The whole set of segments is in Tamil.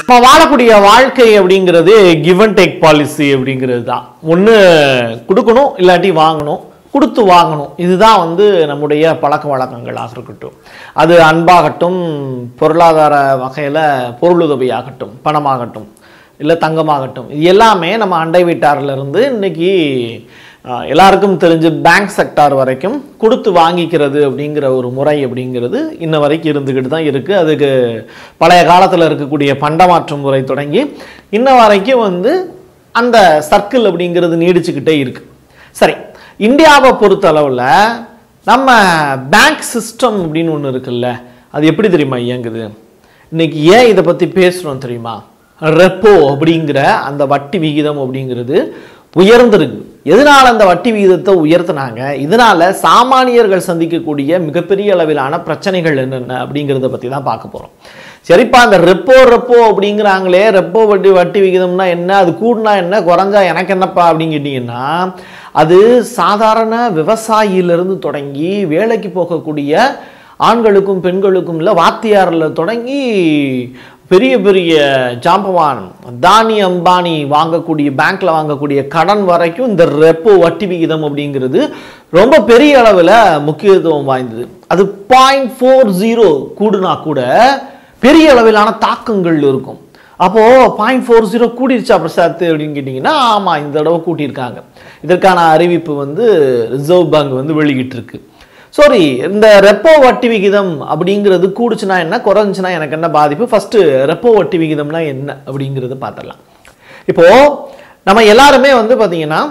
நம்ம வாழக்கூடிய வாழ்க்கை அப்படிங்கிறது கிவ் அண்ட் டேக் பாலிசி அப்படிங்கிறது தான் ஒன்று கொடுக்கணும் இல்லாட்டி வாங்கணும் கொடுத்து வாங்கணும் இதுதான் வந்து நம்முடைய பழக்க வழக்கங்களாக இருக்கட்டும் அது அன்பாகட்டும் பொருளாதார வகையில் பொருளுதவியாகட்டும் பணமாகட்டும் இல்லை தங்கமாகட்டும் இது எல்லாமே நம்ம அண்டை வீட்டார்ல இருந்து இன்னைக்கு ஆஹ், எல்லாருக்கும் தெரிஞ்சு பேங்க் செக்டார் வரைக்கும் கொடுத்து வாங்கிக்கிறது அப்படிங்கிற ஒரு முறை அப்படிங்கிறது இன்ன வரைக்கும் இருந்துக்கிட்டு தான் இருக்குது அதுக்கு பழைய காலத்தில் இருக்கக்கூடிய பண்டமாற்று முறை தொடங்கி இன்ன வரைக்கும் வந்து அந்த சர்க்கிள் அப்படிங்கிறது நீடிச்சுக்கிட்டே இருக்கு சரி இந்தியாவை பொறுத்த அளவில் நம்ம பேங்க் சிஸ்டம் அப்படின்னு ஒன்று இருக்குல்ல அது எப்படி தெரியுமா இயங்குது இன்னைக்கு ஏன் இதை பற்றி பேசுகிறோம் தெரியுமா ரெப்போ அப்படிங்கிற அந்த வட்டி விகிதம் அப்படிங்கிறது உயர்ந்திருக்கு எதனால அந்த வட்டி விகிதத்தை உயர்த்தினாங்க இதனால சாமானியர்கள் சந்திக்கக்கூடிய மிகப்பெரிய அளவிலான பிரச்சனைகள் என்னென்ன அப்படிங்கிறத பற்றி தான் பார்க்க போகிறோம் சரிப்பா அந்த ரெப்போ ரெப்போ அப்படிங்கிறாங்களே ரெப்போ வட்டி வட்டி விகிதம்னா என்ன அது கூடுனா என்ன குறைஞ்சா எனக்கு என்னப்பா அப்படின்னு கேட்டிங்கன்னா அது சாதாரண விவசாயியிலிருந்து தொடங்கி வேலைக்கு போகக்கூடிய ஆண்களுக்கும் பெண்களுக்கும் இல்லை வாத்தியாரில் தொடங்கி பெரிய பெரிய ஜாம்பவான் தானி அம்பானி வாங்கக்கூடிய பேங்க்ல வாங்கக்கூடிய கடன் வரைக்கும் இந்த ரெப்போ வட்டி விகிதம் அப்படிங்கிறது ரொம்ப பெரிய அளவில் முக்கியத்துவம் வாய்ந்தது அது பாயிண்ட் ஃபோர் ஜீரோ கூடுனா கூட பெரிய அளவிலான தாக்கங்கள் இருக்கும் அப்போ பாயிண்ட் ஃபோர் ஜீரோ கூடிருச்சா பிரசாத் அப்படின்னு கேட்டிங்கன்னா ஆமாம் இந்த தடவை கூட்டியிருக்காங்க இதற்கான அறிவிப்பு வந்து ரிசர்வ் பேங்க் வந்து வெளியிட்டிருக்கு சாரி இந்த ரெப்போ வட்டி விகிதம் அப்படிங்கிறது கூடுச்சுன்னா என்ன குறைஞ்சுன்னா எனக்கு என்ன பாதிப்பு ஃபர்ஸ்ட் ரெப்போ வட்டி விகிதம்னா என்ன அப்படிங்கிறது பார்த்துடலாம் இப்போ நம்ம எல்லாருமே வந்து பார்த்தீங்கன்னா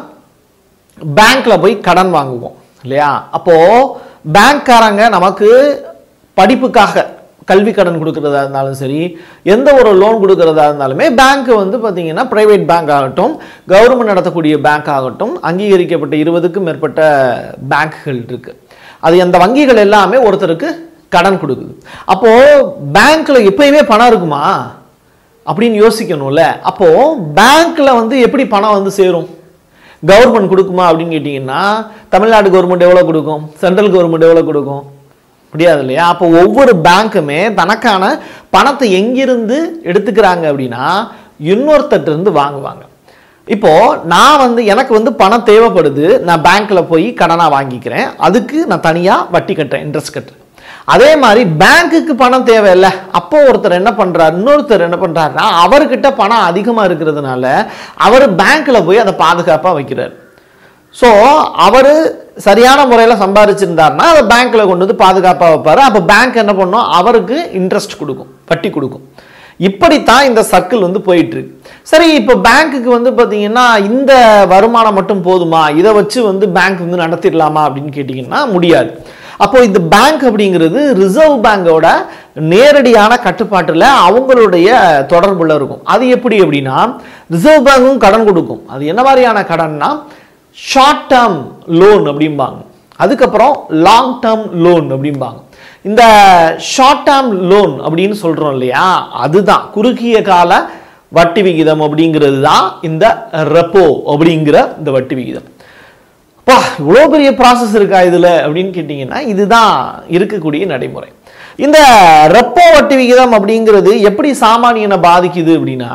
பேங்க்ல போய் கடன் வாங்குவோம் இல்லையா அப்போ பேங்க்காரங்க நமக்கு படிப்புக்காக கல்வி கடன் கொடுக்கறதா இருந்தாலும் சரி எந்த ஒரு லோன் கொடுக்கறதா இருந்தாலுமே பேங்க் வந்து பார்த்தீங்கன்னா பிரைவேட் பேங்க் ஆகட்டும் கவர்மெண்ட் நடத்தக்கூடிய பேங்க் ஆகட்டும் அங்கீகரிக்கப்பட்ட இருபதுக்கும் மேற்பட்ட பேங்க்குகள் இருக்கு அது அந்த வங்கிகள் எல்லாமே ஒருத்தருக்கு கடன் கொடுக்குது அப்போ பேங்க்ல எப்பயுமே பணம் இருக்குமா அப்படின்னு யோசிக்கணும்ல அப்போ பேங்க்ல வந்து எப்படி பணம் வந்து சேரும் கவர்மெண்ட் கொடுக்குமா அப்படின்னு கேட்டிங்கன்னா தமிழ்நாடு கவர்மெண்ட் எவ்வளோ கொடுக்கும் சென்ட்ரல் கவர்மெண்ட் எவ்வளோ கொடுக்கும் முடியாது இல்லையா அப்போ ஒவ்வொரு பேங்க்குமே தனக்கான பணத்தை எங்கிருந்து எடுத்துக்கிறாங்க அப்படின்னா இன்னொருத்தர்ட்ட இருந்து வாங்குவாங்க இப்போ நான் வந்து எனக்கு வந்து பணம் தேவைப்படுது நான் பேங்க்ல போய் கடனாக வாங்கிக்கிறேன் அதுக்கு நான் தனியாக வட்டி கட்டுறேன் இன்ட்ரெஸ்ட் கட்டுறேன் அதே மாதிரி பேங்க்குக்கு பணம் தேவையில்ல அப்போ ஒருத்தர் என்ன பண்றாரு இன்னொருத்தர் என்ன பண்றாருன்னா அவர்கிட்ட பணம் அதிகமா இருக்கிறதுனால அவர் பேங்க்ல போய் அதை பாதுகாப்பா வைக்கிறார் ஸோ அவர் சரியான முறையில் சம்பாதிச்சிருந்தாருன்னா அதை பேங்க்ல கொண்டு வந்து பாதுகாப்பாக வைப்பாரு அப்போ பேங்க் என்ன பண்ணும் அவருக்கு இன்ட்ரெஸ்ட் கொடுக்கும் வட்டி கொடுக்கும் இப்படித்தான் இந்த சர்க்கிள் வந்து போயிட்டு இருக்கு சரி இப்போ பேங்க்குக்கு வந்து பார்த்தீங்கன்னா இந்த வருமானம் மட்டும் போதுமா இதை வச்சு வந்து பேங்க் வந்து நடத்திடலாமா அப்படின்னு கேட்டிங்கன்னா முடியாது அப்போ இந்த பேங்க் அப்படிங்கிறது ரிசர்வ் பேங்கோட நேரடியான கட்டுப்பாட்டில் அவங்களுடைய தொடர்புல இருக்கும் அது எப்படி அப்படின்னா ரிசர்வ் பேங்கும் கடன் கொடுக்கும் அது என்ன மாதிரியான கடன்னா ஷார்ட் டேர்ம் லோன் அப்படிம்பாங்க அதுக்கப்புறம் லாங் டேர்ம் லோன் அப்படிம்பாங்க இந்த ஷார்ட் டேர்ம் லோன் அப்படின்னு சொல்றோம் இல்லையா அதுதான் குறுகிய கால வட்டி விகிதம் அப்படிங்கிறது தான் இந்த ரெப்போ அப்படிங்கிற இந்த வட்டி விகிதம் அப்பா இவ்வளோ பெரிய ப்ராசஸ் இருக்கா இதில் அப்படின்னு கேட்டிங்கன்னா இதுதான் இருக்கக்கூடிய நடைமுறை இந்த ரெப்போ வட்டி விகிதம் அப்படிங்கிறது எப்படி சாமானியனை பாதிக்குது அப்படின்னா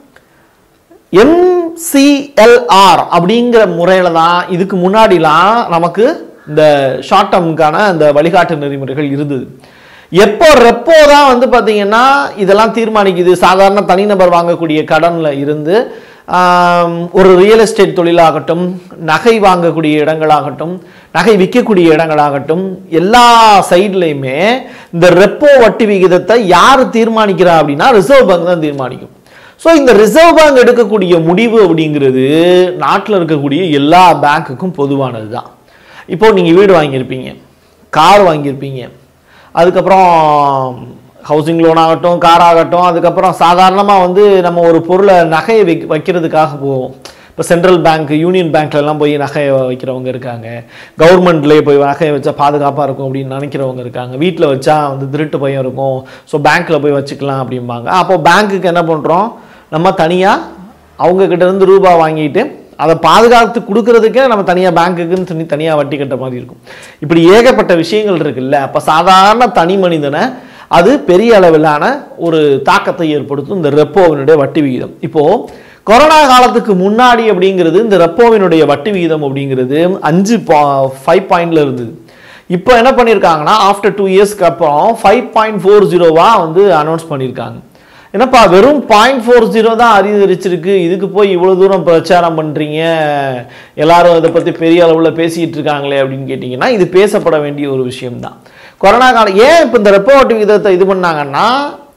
எம்சிஎல்ஆர் அப்படிங்கிற முறையில் தான் இதுக்கு முன்னாடிலாம் நமக்கு இந்த ஷார்ட் டேர்முக்கான அந்த வழிகாட்டு நெறிமுறைகள் இருந்தது எப்போ ரெப்போ தான் வந்து பார்த்தீங்கன்னா இதெல்லாம் தீர்மானிக்குது சாதாரண தனிநபர் வாங்கக்கூடிய கடனில் இருந்து ஆம், ஒரு ரியல் எஸ்டேட் தொழிலாகட்டும் நகை வாங்கக்கூடிய இடங்களாகட்டும் நகை விற்கக்கூடிய இடங்களாகட்டும் எல்லா சைட்லையுமே இந்த ரெப்போ வட்டி விகிதத்தை யார் தீர்மானிக்கிறா அப்படின்னா ரிசர்வ் பேங்க் தான் தீர்மானிக்கும் ஸோ இந்த ரிசர்வ் பேங்க் எடுக்கக்கூடிய முடிவு அப்படிங்கிறது நாட்டில் இருக்கக்கூடிய எல்லா பேங்க்குக்கும் பொதுவானது தான் இப்போ நீங்கள் வீடு வாங்கியிருப்பீங்க கார் வாங்கியிருப்பீங்க அதுக்கப்புறம் ஹவுசிங் லோன் ஆகட்டும் கார் ஆகட்டும் அதுக்கப்புறம் சாதாரணமாக வந்து நம்ம ஒரு பொருளை நகையை வைக் வைக்கிறதுக்காக போவோம் இப்போ சென்ட்ரல் பேங்க் யூனியன் பேங்க்ல எல்லாம் போய் நகையை வைக்கிறவங்க இருக்காங்க கவர்மெண்ட்லேயே போய் நகையை வச்சா பாதுகாப்பாக இருக்கும் அப்படின்னு நினைக்கிறவங்க இருக்காங்க வீட்டில் வச்சா வந்து திருட்டு பயம் இருக்கும் ஸோ பேங்க்கில் போய் வச்சுக்கலாம் அப்படிம்பாங்க அப்போ பேங்க்குக்கு என்ன பண்ணுறோம் நம்ம தனியாக அவங்க கிட்ட இருந்து ரூபா வாங்கிட்டு அதை பாதுகாத்து கொடுக்கறதுக்கே நம்ம தனியாக பேங்க்குக்குன்னு சொல்லி தனியாக வட்டி கட்ட மாதிரி இருக்கும் இப்படி ஏகப்பட்ட விஷயங்கள் இருக்குல்ல அப்போ சாதாரண தனி மனிதனை அது பெரிய அளவிலான ஒரு தாக்கத்தை ஏற்படுத்தும் இந்த ரெப்போவினுடைய வட்டி விகிதம் இப்போ கொரோனா காலத்துக்கு முன்னாடி அப்படிங்கிறது இந்த ரெப்போவினுடைய வட்டி விகிதம் அப்படிங்கிறது அஞ்சு ஃபைவ் பாயிண்ட்ல இருந்தது இப்போ என்ன பண்ணியிருக்காங்கன்னா ஆஃப்டர் டூ இயர்ஸ்க்கு அப்புறம் ஃபைவ் பாயிண்ட் ஃபோர் ஜீரோவாக வந்து அனௌன்ஸ் பண்ணியிருக்காங்க என்னப்பா வெறும் பாயிண்ட் ஃபோர் ஜீரோ தான் அதிகரிச்சிருக்கு இதுக்கு போய் இவ்வளோ தூரம் பிரச்சாரம் பண்ணுறீங்க எல்லாரும் இதை பற்றி பெரிய அளவில் பேசிகிட்டு இருக்காங்களே அப்படின்னு கேட்டிங்கன்னா இது பேசப்பட வேண்டிய ஒரு விஷயம்தான் கொரோனா காலம் ஏன் இப்போ இந்த ரெப்போ வட்டி விகிதத்தை இது பண்ணாங்கன்னா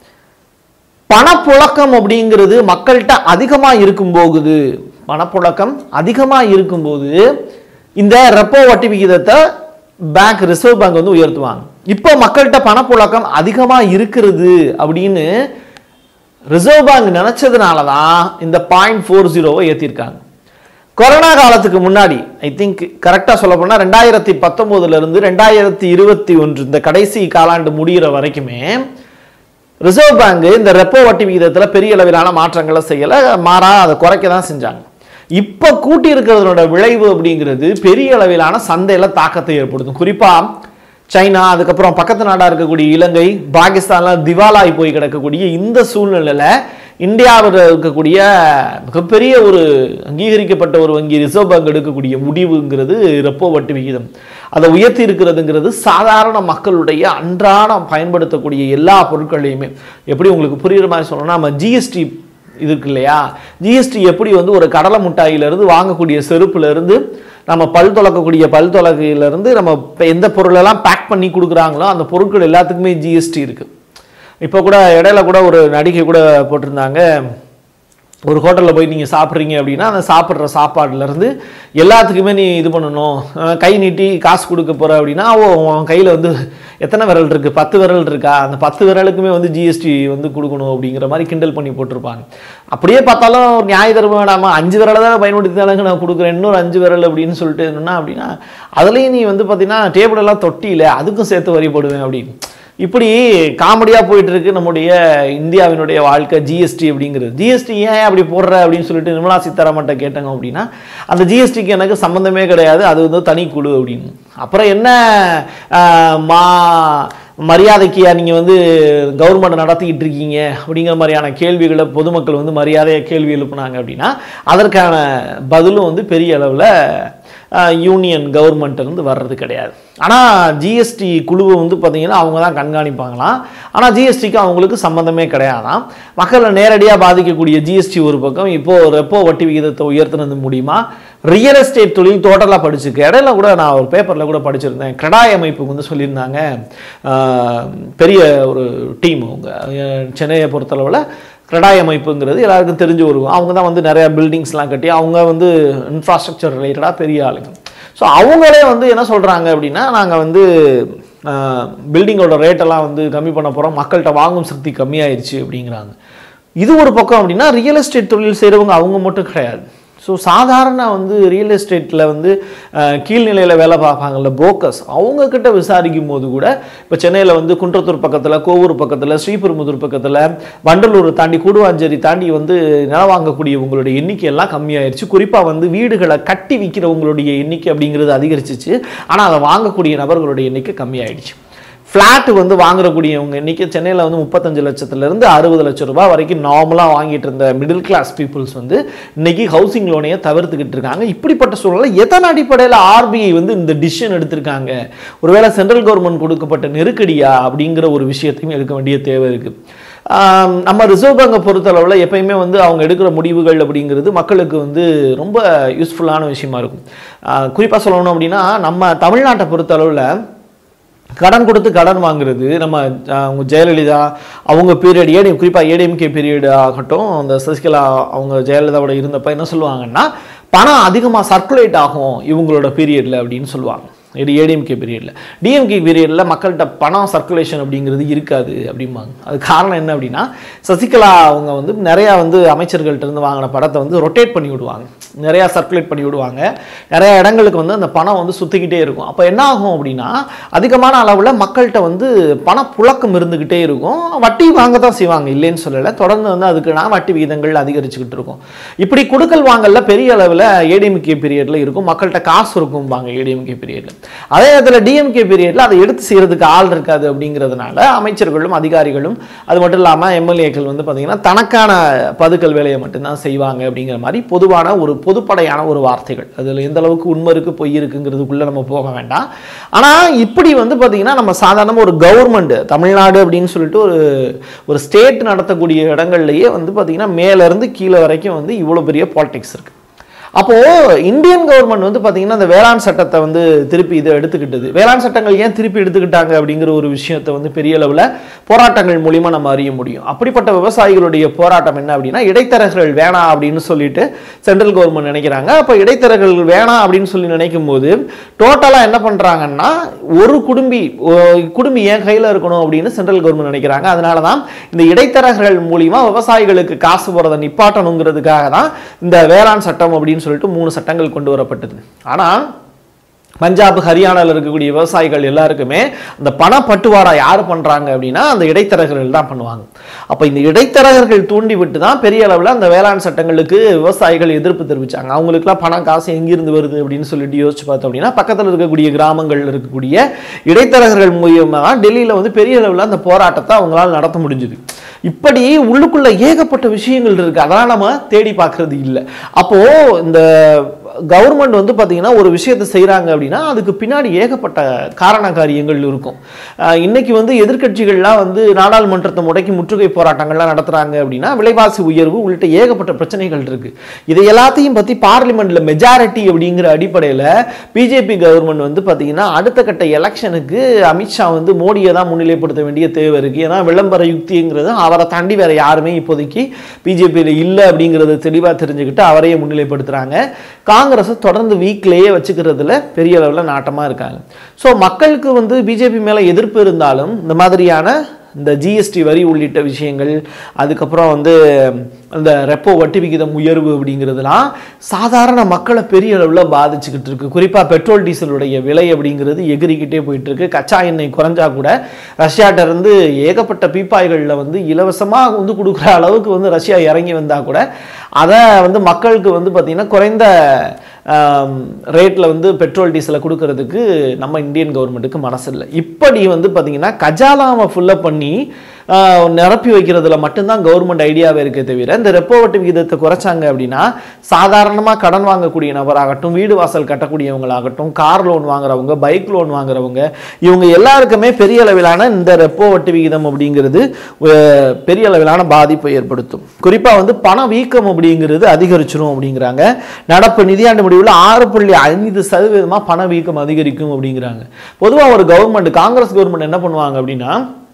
பணப்புழக்கம் அப்படிங்கிறது மக்கள்கிட்ட அதிகமாக இருக்கும் போகுது பணப்புழக்கம் அதிகமாக இருக்கும்போது இந்த ரெப்போ வட்டி விகிதத்தை பேங்க் ரிசர்வ் பேங்க் வந்து உயர்த்துவாங்க இப்போ மக்கள்கிட்ட பணப்புழக்கம் அதிகமாக இருக்கிறது அப்படின்னு ரிசர்வ் பேங்க் நினைச்சதுனால தான் இந்த பாயிண்ட் ஃபோர் ஜீரோவை ஏற்றிருக்காங்க கொரோனா காலத்துக்கு முன்னாடி ஐ திங்க் கரெக்டாக சொல்ல போனால் ரெண்டாயிரத்தி பத்தொம்போதுல இருந்து ரெண்டாயிரத்தி இருபத்தி ஒன்று இந்த கடைசி காலாண்டு முடிகிற வரைக்குமே ரிசர்வ் பேங்க் இந்த ரெப்போ வட்டி விகிதத்தில் பெரிய அளவிலான மாற்றங்களை செய்யலை மாறா அதை குறைக்க தான் செஞ்சாங்க இப்போ கூட்டி இருக்கிறதோட விளைவு அப்படிங்கிறது பெரிய அளவிலான சந்தையில் தாக்கத்தை ஏற்படுத்தும் குறிப்பாக சைனா அதுக்கப்புறம் பக்கத்து நாடாக இருக்கக்கூடிய இலங்கை பாகிஸ்தான்லாம் திவாலாகி போய் கிடக்கக்கூடிய இந்த சூழ்நிலையில் இந்தியாவில் இருக்கக்கூடிய மிகப்பெரிய ஒரு அங்கீகரிக்கப்பட்ட ஒரு வங்கி ரிசர்வ் பேங்க் எடுக்கக்கூடிய முடிவுங்கிறது ரெப்போ வட்டி விகிதம் அதை உயர்த்தி இருக்கிறதுங்கிறது சாதாரண மக்களுடைய அன்றாடம் பயன்படுத்தக்கூடிய எல்லா பொருட்களையுமே எப்படி உங்களுக்கு புரியுற மாதிரி சொல்லணும்னா நம்ம ஜிஎஸ்டி இது இருக்கு இல்லையா ஜிஎஸ்டி எப்படி வந்து ஒரு கடலை மிட்டாயிலிருந்து வாங்கக்கூடிய செருப்புலேருந்து நம்ம பல் துளக்கக்கூடிய பல் துளக்கையிலேருந்து நம்ம இப்ப எந்த பொருளெல்லாம் பேக் பண்ணி கொடுக்குறாங்களோ அந்த பொருட்கள் எல்லாத்துக்குமே ஜிஎஸ்டி இருக்குது இப்போ கூட இடையில கூட ஒரு நடிகை கூட போட்டிருந்தாங்க ஒரு ஹோட்டலில் போய் நீங்கள் சாப்பிட்றீங்க அப்படின்னா அந்த சாப்பிட்ற சாப்பாடுலேருந்து எல்லாத்துக்குமே நீ இது பண்ணணும் அஹ் கை நீட்டி காசு கொடுக்க போகிற அப்படின்னா ஓ உன் கையில் வந்து எத்தனை விரல் இருக்குது பத்து விரல் இருக்கா அந்த பத்து விரலுக்குமே வந்து ஜிஎஸ்டி வந்து கொடுக்கணும் அப்படிங்கிற மாதிரி கிண்டல் பண்ணி போட்டிருப்பாங்க அப்படியே பார்த்தாலும் ஒரு நியாய தர்மம் வேணாமா அஞ்சு விரலை தான் பயன்படுத்தினாலும் நான் கொடுக்குறேன் இன்னொரு அஞ்சு விரல் அப்படின்னு சொல்லிட்டு என்னன்னா அப்படின்னா அதுலேயும் நீ வந்து பார்த்தீங்கன்னா டேபிள் எல்லாம் தொட்டியில் அதுக்கும் சேர்த்து வரி போடுவேன் அப்படின்னு இப்படி காமெடியாக போயிட்டு இருக்கு நம்முடைய இந்தியாவினுடைய வாழ்க்கை ஜிஎஸ்டி அப்படிங்கிறது ஜிஎஸ்டி ஏன் அப்படி போடுற அப்படின்னு சொல்லிட்டு நிர்மலா சீதாராமன்ட்ட கேட்டாங்க அப்படின்னா அந்த ஜிஎஸ்டிக்கு எனக்கு சம்மந்தமே கிடையாது அது வந்து தனி குழு அப்படின்னு அப்புறம் என்ன ஆஹ், மா மரியாதைக்கியா நீங்கள் வந்து கவர்மெண்ட் நடத்திக்கிட்டு இருக்கீங்க அப்படிங்கிற மாதிரியான கேள்விகளை பொதுமக்கள் வந்து மரியாதையாக கேள்வி எழுப்புனாங்க அப்படின்னா அதற்கான பதிலும் வந்து பெரிய அளவில் யூனியன் கவர்மெண்ட் இருந்து வர்றது கிடையாது ஆனால் ஜிஎஸ்டி குழுவை வந்து பார்த்தீங்கன்னா அவங்க தான் கண்காணிப்பாங்களாம் ஆனால் ஜிஎஸ்டிக்கு அவங்களுக்கு சம்மந்தமே கிடையாதாம் மக்களை நேரடியாக பாதிக்கக்கூடிய ஜிஎஸ்டி ஒரு பக்கம் இப்போ ரெப்போ வட்டி விகிதத்தை உயர்த்தினது மூலியமா ரியல் எஸ்டேட் தொழில் டோட்டலாக படிச்சிருக்கு இடையில கூட நான் ஒரு பேப்பரில் கூட படிச்சிருந்தேன் கிரடாய் அமைப்புக்கு வந்து சொல்லியிருந்தாங்க ஆஹ், பெரிய ஒரு டீம் அவங்க அஹ், சென்னையை பொறுத்தளவில் கிரடாய் அமைப்புங்கிறது எல்லாருக்கும் தெரிஞ்ச ஒரு அவங்க தான் வந்து நிறைய பில்டிங்ஸ்லாம் கட்டி அவங்க வந்து இன்ஃப்ராஸ்ட்ரக்சர் ரிலேட்டடாக பெரிய ஆளுங்க ஸோ அவங்களே வந்து என்ன சொல்கிறாங்க அப்படின்னா நாங்கள் வந்து பில்டிங்கோட ரேட்டெல்லாம் வந்து கம்மி பண்ண போகிறோம் மக்கள்கிட்ட வாங்கும் சக்தி கம்மியாயிருச்சு அப்படிங்கிறாங்க இது ஒரு பக்கம் அப்படின்னா ரியல் எஸ்டேட் தொழில் செய்கிறவங்க அவங்க மட்டும் கிடையாது ஸோ சாதாரண வந்து ரியல் எஸ்டேட்டில் வந்து அஹ், கீழ்நிலையில் வேலை பார்ப்பாங்கல்ல புரோக்கர்ஸ் அவங்கக்கிட்ட விசாரிக்கும் போது கூட இப்போ சென்னையில் வந்து குன்றத்தூர் பக்கத்தில் கோவூர் பக்கத்தில் ஸ்ரீபெரும்புதூர் பக்கத்தில் வண்டலூர் தாண்டி கூடுவாஞ்சேரி தாண்டி வந்து நிலம் வாங்கக்கூடியவங்களுடைய எண்ணிக்கை எல்லாம் கம்மியாயிருச்சு குறிப்பாக வந்து வீடுகளை கட்டி விற்கிறவங்களுடைய எண்ணிக்கை அப்படிங்கிறது அதிகரிச்சிச்சு ஆனால் அதை வாங்கக்கூடிய நபர்களுடைய எண்ணிக்கை கம்மியாயிடுச்சு ஃப்ளாட் வந்து வாங்குறக்கூடியவங்க இன்றைக்கி சென்னையில் வந்து முப்பத்தஞ்சு லட்சத்துலேருந்து அறுபது லட்சம் ரூபாய் வரைக்கும் நார்மலாக வாங்கிட்டு இருந்த மிடில் கிளாஸ் பீப்புள்ஸ் வந்து இன்னைக்கு ஹவுசிங் லோனையே தவிர்த்துக்கிட்டு இருக்காங்க இப்படிப்பட்ட சூழல்ல எதன் அடிப்படையில் ஆர்பிஐ வந்து இந்த டிசிஷன் எடுத்திருக்காங்க ஒருவேளை சென்ட்ரல் கவர்மெண்ட் கொடுக்கப்பட்ட நெருக்கடியா அப்படிங்கிற ஒரு விஷயத்தையும் எடுக்க வேண்டிய தேவை இருக்குது ஆம், நம்ம ரிசர்வ் பேங்கை பொறுத்தளவில் எப்பயுமே வந்து அவங்க எடுக்கிற முடிவுகள் அப்படிங்கிறது மக்களுக்கு வந்து ரொம்ப யூஸ்ஃபுல்லான விஷயமா இருக்கும் குறிப்பாக சொல்லணும் அப்படின்னா நம்ம தமிழ்நாட்டை பொறுத்தளவில் கடன் கொடுத்து கடன் வாங்குறது நம்ம அஹ், அவங்க ஜெயலலிதா அவங்க பீரியட் ஏடிஎம் குறிப்பாக ஏடிஎம்கே பீரியட் ஆகட்டும் அந்த சசிகலா அவங்க ஜெயலலிதாவோட இருந்தப்ப என்ன சொல்லுவாங்கன்னா பணம் அதிகமாக சர்க்குலேட் ஆகும் இவங்களோட பீரியடில் அப்படின்னு சொல்லுவாங்க இது ஏடிஎம்கே பீரியடில் டிஎம்கே பீரியடில் மக்கள்கிட்ட பணம் சர்க்குலேஷன் அப்படிங்கிறது இருக்காது அப்படிம்பாங்க அது காரணம் என்ன அப்படின்னா சசிகலா அவங்க வந்து நிறையா வந்து அமைச்சர்கள்ட்ட இருந்து வாங்கின படத்தை வந்து ரொட்டேட் பண்ணி விடுவாங்க நிறையா சர்க்குலேட் பண்ணி விடுவாங்க நிறைய இடங்களுக்கு வந்து அந்த பணம் வந்து சுற்றிக்கிட்டே இருக்கும் அப்போ என்ன ஆகும் அப்படின்னா அதிகமான அளவில் மக்கள்கிட்ட வந்து பணப்புழக்கம் இருந்துக்கிட்டே இருக்கும் வட்டி வாங்க தான் செய்வாங்க இல்லைன்னு சொல்லலை தொடர்ந்து வந்து அதுக்குனா வட்டி விகிதங்கள் அதிகரிச்சுக்கிட்டு இருக்கும் இப்படி கொடுக்கல் வாங்கல்ல பெரிய அளவில் ஏடிஎம்கே பீரியடில் இருக்கும் மக்கள்கிட்ட காசு இருக்கும்பாங்க ஏடிஎம்கே பீரியடில் அதே நேரத்தில் டிஎம்கே பீரியடில் அதை எடுத்து செய்யறதுக்கு ஆள் இருக்காது அப்படிங்கிறதுனால அமைச்சர்களும் அதிகாரிகளும் அது மட்டும் இல்லாமல் எம்எல்ஏக்கள் வந்து பார்த்தீங்கன்னா தனக்கான பதுக்கல் வேலையை மட்டும்தான் செய்வாங்க அப்படிங்கிற மாதிரி பொதுவான ஒரு பொதுப்படையான ஒரு வார்த்தைகள் அதில் எந்த அளவுக்கு உண்மை இருக்கு பொய் இருக்குங்கிறதுக்குள்ள நம்ம போக வேண்டாம் ஆனால் இப்படி வந்து பார்த்தீங்கன்னா நம்ம சாதாரணமாக ஒரு கவர்மெண்ட் தமிழ்நாடு அப்படின்னு சொல்லிட்டு ஒரு ஒரு ஸ்டேட் நடத்தக்கூடிய இடங்கள்லயே வந்து பார்த்தீங்கன்னா மேலேருந்து கீழே வரைக்கும் வந்து இவ்வளோ பெரிய பாலிடிக்ஸ் இருக்கு அப்போ இந்தியன் கவர்மெண்ட் வந்து பாத்தீங்கன்னா அந்த வேளாண் சட்டத்தை வந்து திருப்பி இதை எடுத்துக்கிட்டது வேளாண் சட்டங்கள் ஏன் திருப்பி எடுத்துக்கிட்டாங்க அப்படிங்கிற ஒரு விஷயத்தை வந்து பெரிய அளவில் போராட்டங்கள் மூலியமா நம்ம அறிய முடியும் அப்படிப்பட்ட விவசாயிகளுடைய போராட்டம் என்ன அப்படின்னா இடைத்தரகர்கள் வேணாம் அப்படின்னு சொல்லிட்டு சென்ட்ரல் கவர்மெண்ட் நினைக்கிறாங்க அப்போ இடைத்தரகர்கள் வேணாம் அப்படின்னு சொல்லி நினைக்கும் போது டோட்டலாக என்ன பண்றாங்கன்னா ஒரு குடும்பி ஒ- குடும்பி என் கையில் இருக்கணும் அப்படின்னு சென்ட்ரல் கவர்மெண்ட் நினைக்கிறாங்க அதனால தான் இந்த இடைத்தரகர்கள் மூலியமா விவசாயிகளுக்கு காசு போறதை நிப்பாட்டணுங்கிறதுக்காக தான் இந்த வேளாண் சட்டம் அப்படின்னு சொல்லிட்டு மூணு சட்டங்கள் கொண்டு வரப்பட்டது ஆனால் பஞ்சாப் ஹரியானாவில் இருக்கக்கூடிய விவசாயிகள் எல்லாருக்குமே அந்த பண பட்டுவாடா யார் பண்றாங்க அப்படின்னா அந்த இடைத்தரகர்கள் தான் பண்ணுவாங்க அப்போ இந்த இடைத்தரகர்கள் தூண்டி விட்டு தான் பெரிய அளவில் அந்த வேளாண் சட்டங்களுக்கு விவசாயிகள் எதிர்ப்பு தெரிவிச்சாங்க அவங்களுக்குலாம் பணம் காசு எங்கிருந்து வருது அப்படின்னு சொல்லிட்டு யோசிச்சு பார்த்தோம் அப்படின்னா பக்கத்தில் இருக்கக்கூடிய கிராமங்களில் இருக்கக்கூடிய இடைத்தரகர்கள் மூலியமாக தான் டெல்லியில் வந்து பெரிய அளவில் அந்த போராட்டத்தை அவங்களால நடத்த முடிஞ்சுது இப்படி உள்ளுக்குள்ள ஏகப்பட்ட விஷயங்கள் இருக்கு அதெல்லாம் நம்ம தேடி பார்க்கறது இல்லை அப்போ இந்த கவர்மெண்ட் வந்து பார்த்தீங்கன்னா ஒரு விஷயத்தை செய்கிறாங்க அப்படின்னா அதுக்கு பின்னாடி ஏகப்பட்ட காரண காரியங்கள் இருக்கும் அஹ் இன்னைக்கு வந்து எதிர்க்கட்சிகள்லாம் வந்து நாடாளுமன்றத்தை முடக்கி முற்றுகை போராட்டங்கள்லாம் நடத்துறாங்க அப்படின்னா விலைவாசி உயர்வு உள்ளிட்ட ஏகப்பட்ட பிரச்சனைகள் இருக்கு இதை எல்லாத்தையும் பற்றி பார்லிமெண்ட்ல மெஜாரிட்டி அப்படிங்கிற அடிப்படையில் பிஜேபி கவர்மெண்ட் வந்து பார்த்தீங்கன்னா அடுத்த கட்ட எலெக்ஷனுக்கு அமித்ஷா வந்து மோடியை தான் முன்னிலைப்படுத்த வேண்டிய தேவை இருக்கு ஏன்னா விளம்பர யுக்திங்கிறது அவரை தாண்டி வேற யாருமே இப்போதைக்கு பிஜேபியில் இல்லை அப்படிங்கிறது தெளிவாக தெரிஞ்சுக்கிட்டு அவரையே முன்னிலைப்படுத்துறாங்க காங்கிரஸை தொடர்ந்து வீக்லேயே வச்சுக்கிறதுல பெரிய அளவில் நாட்டமாக இருக்காங்க ஸோ மக்களுக்கு வந்து பிஜேபி மேலே எதிர்ப்பு இருந்தாலும் இந்த மாதிரியான இந்த ஜிஎஸ்டி வரி உள்ளிட்ட விஷயங்கள் அதுக்கப்புறம் வந்து இந்த ரெப்போ வட்டி விகிதம் உயர்வு அப்படிங்கிறதுலாம் சாதாரண மக்களை பெரிய அளவில் பாதிச்சுக்கிட்டு இருக்கு குறிப்பாக பெட்ரோல் டீசலுடைய விலை அப்படிங்கிறது எகிரிக்கிட்டே போயிட்டு இருக்கு கச்சா எண்ணெய் குறைஞ்சா கூட ரஷ்யாட்ட இருந்து ஏகப்பட்ட பீப்பாய்களில் வந்து இலவசமாக வந்து கொடுக்குற அளவுக்கு வந்து ரஷ்யா இறங்கி வந்தால் கூட அதை வந்து மக்களுக்கு வந்து பார்த்திங்கன்னா குறைந்த ரேட்டில் வந்து பெட்ரோல் டீசலை கொடுக்கறதுக்கு நம்ம இந்தியன் கவர்மெண்ட்டுக்கு மனசு இல்லை இப்படி வந்து பார்த்திங்கன்னா கஜாலாவை ஃபுல்லப் பண்ணி ஆஹ், நிரப்பி வைக்கிறதுல மட்டும்தான் கவர்மெண்ட் ஐடியாவே இருக்கே தவிர இந்த ரெப்போ வட்டி விகிதத்தை குறைச்சாங்க அப்படின்னா சாதாரணமாக கடன் வாங்கக்கூடிய நபராகட்டும் வீடு வாசல் கட்டக்கூடியவங்களாகட்டும் கார் லோன் வாங்குறவங்க பைக் லோன் வாங்குறவங்க இவங்க எல்லாருக்குமே பெரிய அளவிலான இந்த ரெப்போ வட்டி விகிதம் அப்படிங்கிறது அஹ், பெரிய அளவிலான பாதிப்பை ஏற்படுத்தும் குறிப்பாக வந்து பண வீக்கம் அப்படிங்கிறது அதிகரிச்சிரும் அப்படிங்கிறாங்க நடப்பு நிதியாண்டு முடிவில் ஆறு புள்ளி ஐந்து சதவீதமாக பண வீக்கம் அதிகரிக்கும் அப்படிங்கிறாங்க பொதுவாக ஒரு கவர்மெண்ட் காங்கிரஸ் கவர்மெண்ட் என்ன பண்ணுவாங்க அப்படின்னா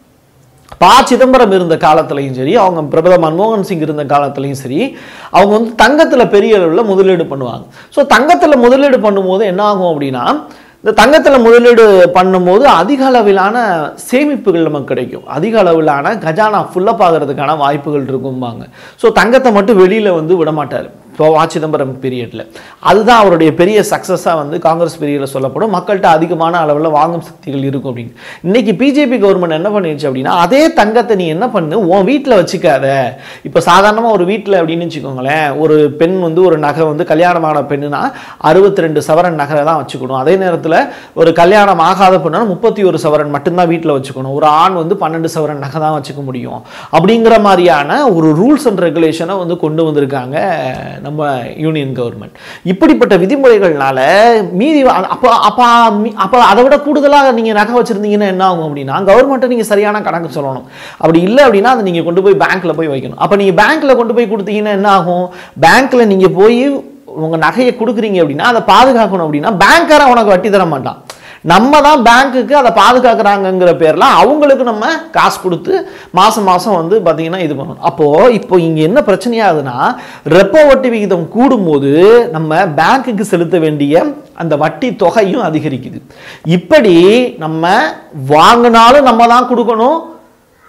ப சிதம்பரம் இருந்த காலத்துலையும் சரி அவங்க பிரதமர் மன்மோகன் சிங் இருந்த காலத்துலையும் சரி அவங்க வந்து தங்கத்தில் பெரிய அளவில் முதலீடு பண்ணுவாங்க ஸோ தங்கத்தில் முதலீடு பண்ணும்போது என்ன ஆகும் அப்படின்னா இந்த தங்கத்தில் முதலீடு பண்ணும்போது அதிக அளவிலான சேமிப்புகள் நமக்கு கிடைக்கும் அதிக அளவிலான கஜானா ஃபுல்லப் ஆகிறதுக்கான வாய்ப்புகள் இருக்கும்பாங்க ஸோ தங்கத்தை மட்டும் வெளியில் வந்து விட மாட்டார் இப்போ வா சிதம்பரம் பீரியடில் அதுதான் அவருடைய பெரிய சக்ஸஸாக வந்து காங்கிரஸ் பீரியடில் சொல்லப்படும் மக்கள்கிட்ட அதிகமான அளவில் வாங்கும் சக்திகள் இருக்கும் அப்படின்னு இன்னைக்கு பிஜேபி கவர்மெண்ட் என்ன பண்ணிடுச்சு அப்படின்னா அதே தங்கத்தை நீ என்ன பண்ணு உன் வீட்டில் வச்சுக்காத இப்போ சாதாரணமாக ஒரு வீட்டில் அப்படின்னு வச்சுக்கோங்களேன் ஒரு பெண் வந்து ஒரு நகை வந்து கல்யாணமான பெண்ணுனா அறுபத்தி ரெண்டு சவரன் நகை தான் வச்சுக்கணும் அதே நேரத்தில் ஒரு கல்யாணம் ஆகாத பெண்ணா முப்பத்தி ஒரு சவரன் மட்டும்தான் வீட்டில் வச்சுக்கணும் ஒரு ஆண் வந்து பன்னெண்டு சவரன் நகை தான் வச்சுக்க முடியும் அப்படிங்கிற மாதிரியான ஒரு ரூல்ஸ் அண்ட் ரெகுலேஷனை வந்து கொண்டு வந்திருக்காங்க நம்ம யூனியன் கவர்மெண்ட் இப்படிப்பட்ட விதிமுறைகள்னால மீதி வ- அப்போ அப்போ மீ- அப்போ அதை விட கூடுதலாக நீங்கள் நகை வச்சுருந்தீங்கன்னா என்ன ஆகும் அப்படின்னா கவர்மெண்ட்டை நீங்கள் சரியான கணக்கு சொல்லணும் அப்படி இல்லை அப்படின்னா அதை நீங்கள் கொண்டு போய் பேங்க்கில் போய் வைக்கணும் அப்போ நீங்கள் பேங்க்கில் கொண்டு போய் கொடுத்தீங்கன்னா என்ன ஆகும் பேங்க்கில் நீங்கள் போய் உங்கள் நகையை கொடுக்குறீங்க அப்படின்னா அதை பாதுகாக்கணும் அப்படின்னா பேங்க்காரன் உனக்கு வட்டி தர மாட்டான் நம்ம தான் பேங்க்குக்கு அதை பாதுகாக்கிறாங்கங்கிற பேர்ல அவங்களுக்கு நம்ம காசு கொடுத்து மாசம் மாசம் வந்து பார்த்தீங்கன்னா இது பண்ணணும் அப்போ இப்போ இங்க என்ன பிரச்சனையாகுதுன்னா ரெப்போ வட்டி விகிதம் கூடும்போது நம்ம பேங்க்குக்கு செலுத்த வேண்டிய அந்த வட்டி தொகையும் அதிகரிக்குது இப்படி நம்ம வாங்கினாலும் நம்ம தான் கொடுக்கணும்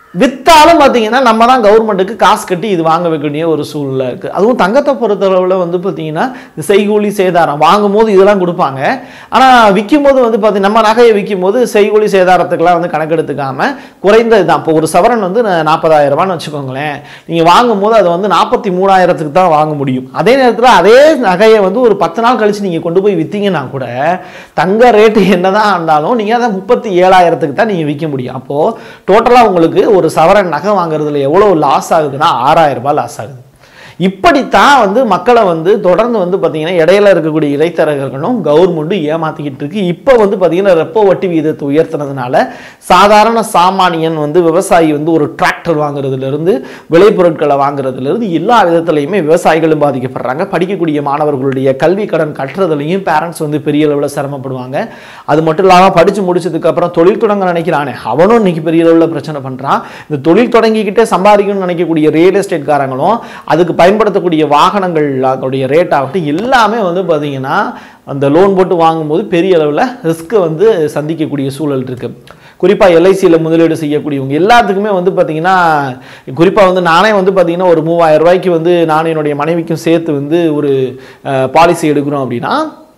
வித்தாலும் பார்த்தீங்கன்னா நம்ம தான் கவர்மெண்ட்டுக்கு காசு கட்டி இது வாங்க வேண்டிய ஒரு சூழ்நிலை இருக்குது அதுவும் தங்கத்தை பொறுத்தளவில் வந்து பார்த்தீங்கன்னா இந்த செய்கூலி சேதாரம் வாங்கும் போது இதெல்லாம் கொடுப்பாங்க ஆனால் விற்கும் போது வந்து பார்த்தீங்கன்னா நம்ம நகையை விற்கும் போது செய்கூலி சேதாரத்துக்கெல்லாம் வந்து கணக்கெடுத்துக்காம குறைந்த இதுதான் இப்போ ஒரு சவரன் வந்து நாற்பதாயிரம் ரூபான்னு வச்சுக்கோங்களேன் நீங்கள் வாங்கும் போது அதை வந்து நாற்பத்தி மூணாயிரத்துக்கு தான் வாங்க முடியும் அதே நேரத்தில் அதே நகையை வந்து ஒரு பத்து நாள் கழிச்சு நீங்கள் கொண்டு போய் விற்றீங்கன்னா கூட தங்க ரேட்டு என்னதான் இருந்தாலும் நீங்கள் அதை முப்பத்தி ஏழாயிரத்துக்கு தான் நீங்கள் விற்க முடியும் அப்போது டோட்டலாக உங்களுக்கு ஒரு சவரன் நகை வாங்குறதுல எவ்வளோ லாஸ் ஆகுதுன்னா ஆறாயிரம் ரூபாய் லாஸ் ஆகுது இப்படித்தான் வந்து மக்களை வந்து தொடர்ந்து வந்து பார்த்தீங்கன்னா இடையில இருக்கக்கூடிய இடைத்தரகர்களும் கவர்மெண்ட்டும் ஏமாத்திக்கிட்டு இருக்கு இப்போ வந்து பார்த்தீங்கன்னா ரெப்போ வட்டி விகிதத்தை உயர்த்தினதுனால சாதாரண சாமானியன் வந்து விவசாயி வந்து ஒரு டிராக்டர் வாங்குறதுல இருந்து விளைபொருட்களை வாங்குறதுல இருந்து எல்லா விதத்துலையுமே விவசாயிகளும் பாதிக்கப்படுறாங்க படிக்கக்கூடிய மாணவர்களுடைய கல்வி கடன் கட்டுறதுலையும் பேரண்ட்ஸ் வந்து பெரிய அளவில் சிரமப்படுவாங்க அது மட்டும் இல்லாமல் படித்து முடிச்சதுக்கு அப்புறம் தொழில் தொடங்க நினைக்கிறானே அவனும் இன்னைக்கு பெரிய அளவில் பிரச்சனை பண்ணுறான் இந்த தொழில் தொடங்கிக்கிட்டே சம்பாதிக்கணும்னு நினைக்கக்கூடிய ரியல் எஸ்டேட் காரங்களும் அதுக்கு பயன்படுத்தக்கூடிய வாகனங்கள் அதனுடைய ரேட் ஆகட்டும் எல்லாமே வந்து பார்த்தீங்கன்னா அந்த லோன் போட்டு வாங்கும்போது பெரிய அளவில் ரிஸ்க்கை வந்து சந்திக்கக்கூடிய சூழல் இருக்குது குறிப்பாக எல்ஐசியில் முதலீடு செய்யக்கூடியவங்க எல்லாத்துக்குமே வந்து பார்த்தீங்கன்னா குறிப்பாக வந்து நானே வந்து பார்த்தீங்கன்னா ஒரு மூவாயிரம் ரூபாய்க்கு வந்து நானும் என்னுடைய மனைவிக்கும் சேர்த்து வந்து ஒரு பாலிசி எடுக்கிறோம் அப்படின்னா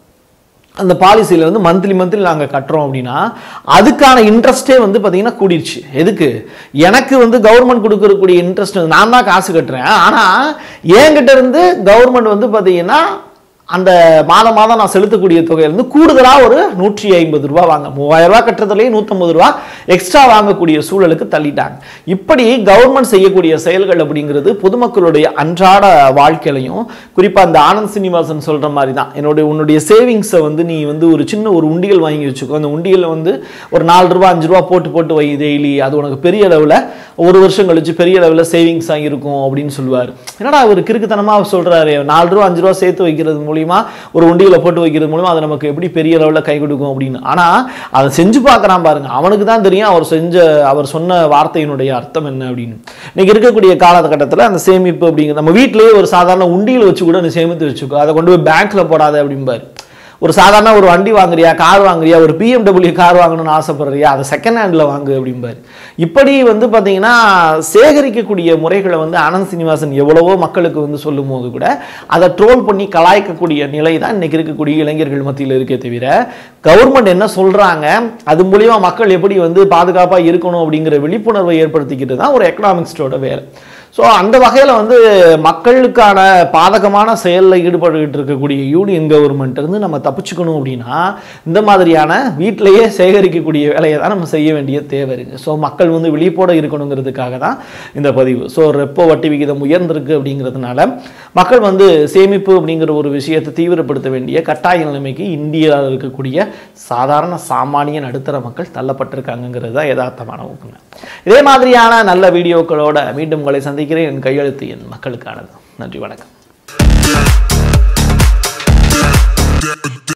அந்த பாலிசியில் வந்து மந்த்லி மந்த்லி நாங்கள் கட்டுறோம் அப்படின்னா அதுக்கான இன்ட்ரெஸ்ட்டே வந்து பார்த்தீங்கன்னா கூடிருச்சு எதுக்கு எனக்கு வந்து கவர்மெண்ட் கொடுக்கக்கூடிய இன்ட்ரெஸ்ட் நான் தான் காசு கட்டுறேன் ஆனால் என்கிட்ட இருந்து கவர்மெண்ட் வந்து பார்த்தீங்கன்னா அந்த மாதம் மாதம் நான் செலுத்தக்கூடிய தொகையிலேருந்து கூடுதலாக ஒரு நூற்றி ஐம்பது ரூபா வாங்க மூவாயிரம் ரூபா கட்டுறதுலேயே நூற்றம்பது ரூபா எக்ஸ்ட்ரா வாங்கக்கூடிய சூழலுக்கு தள்ளிட்டாங்க இப்படி கவர்மெண்ட் செய்யக்கூடிய செயல்கள் அப்படிங்கிறது பொதுமக்களுடைய அன்றாட வாழ்க்கையிலையும் குறிப்பாக அந்த ஆனந்த் சீனிவாசன் சொல்கிற மாதிரி தான் என்னுடைய உன்னுடைய சேவிங்ஸை வந்து நீ வந்து ஒரு சின்ன ஒரு உண்டியல் வாங்கி வச்சுக்கோ அந்த உண்டியலில் வந்து ஒரு நாலு ரூபா அஞ்சு ரூபா போட்டு போட்டு வை டெய்லி அது உனக்கு பெரிய அளவில் ஒரு வருஷம் கழிச்சு பெரிய அளவில் சேவிங்ஸாக இருக்கும் அப்படின்னு சொல்லுவார் என்னடா அவர் கிறுக்குத்தனமாக சொல்கிறாரு நாலு ரூபா அஞ்சு ரூபா சேர்த்து வைக்கிறது மூலிமா ஒரு உண்டியில் போட்டு வைக்கிறது மூலிமா அது நமக்கு எப்படி பெரிய அளவில் கை கொடுக்கும் அப்படின்னு ஆனால் அதை செஞ்சு பார்க்குறான் பாருங்க அவனுக்கு தான் தெரியும் அவர் செஞ்ச அவர் சொன்ன வார்த்தையினுடைய அர்த்தம் என்ன அப்படின்னு இன்னைக்கு இருக்கக்கூடிய காலகட்டத்தில் அந்த சேமிப்பு அப்படிங்கிற நம்ம வீட்டிலேயே ஒரு சாதாரண உண்டியில் வச்சு கூட நீ சேமித்து வச்சுக்கோ அதை கொண்டு போய் பேங்க்ல போடாத அப்படிம்பாரு ஒரு சாதாரண ஒரு வண்டி வாங்குறியா கார் வாங்குறியா ஒரு பிஎம்டபிள்யூ கார் வாங்கணும்னு ஆசைப்படுறியா அதை செகண்ட் ஹேண்டில் வாங்கு அப்படிம்பாரு இப்படி வந்து பார்த்தீங்கன்னா சேகரிக்கக்கூடிய முறைகளை வந்து ஆனந்த் சீனிவாசன் எவ்வளவோ மக்களுக்கு வந்து சொல்லும் போது கூட அதை ட்ரோல் பண்ணி கலாய்க்கக்கூடிய நிலை தான் இன்னைக்கு இருக்கக்கூடிய இளைஞர்கள் மத்தியில் இருக்கே தவிர கவர்மெண்ட் என்ன சொல்றாங்க அது மூலியமா மக்கள் எப்படி வந்து பாதுகாப்பாக இருக்கணும் அப்படிங்கிற விழிப்புணர்வை ஏற்படுத்திக்கிட்டு தான் ஒரு எக்கனாமிக்ஸ்டோட வேலை ஸோ அந்த வகையில் வந்து மக்களுக்கான பாதகமான செயலில் ஈடுபட்டுக்கிட்டு இருக்கக்கூடிய யூனியன் கவர்மெண்ட் இருந்து நம்ம தப்பிச்சுக்கணும் அப்படின்னா இந்த மாதிரியான வீட்டிலேயே சேகரிக்கக்கூடிய வேலையை தான் நம்ம செய்ய வேண்டிய தேவை இருக்குது ஸோ மக்கள் வந்து விழிப்போட இருக்கணுங்கிறதுக்காக தான் இந்த பதிவு ஸோ ரெப்போ வட்டி விகிதம் உயர்ந்திருக்கு அப்படிங்கிறதுனால மக்கள் வந்து சேமிப்பு அப்படிங்கிற ஒரு விஷயத்தை தீவிரப்படுத்த வேண்டிய கட்டாய நிலைமைக்கு இந்தியாவில் இருக்கக்கூடிய சாதாரண சாமானிய நடுத்தர மக்கள் தள்ளப்பட்டிருக்காங்கிறது தான் யதார்த்தமான உண்மை இதே மாதிரியான நல்ல வீடியோக்களோட மீண்டும் உங்களை சந்திக்கிறேன் என் கையெழுத்து என் மக்களுக்கானது நன்றி வணக்கம்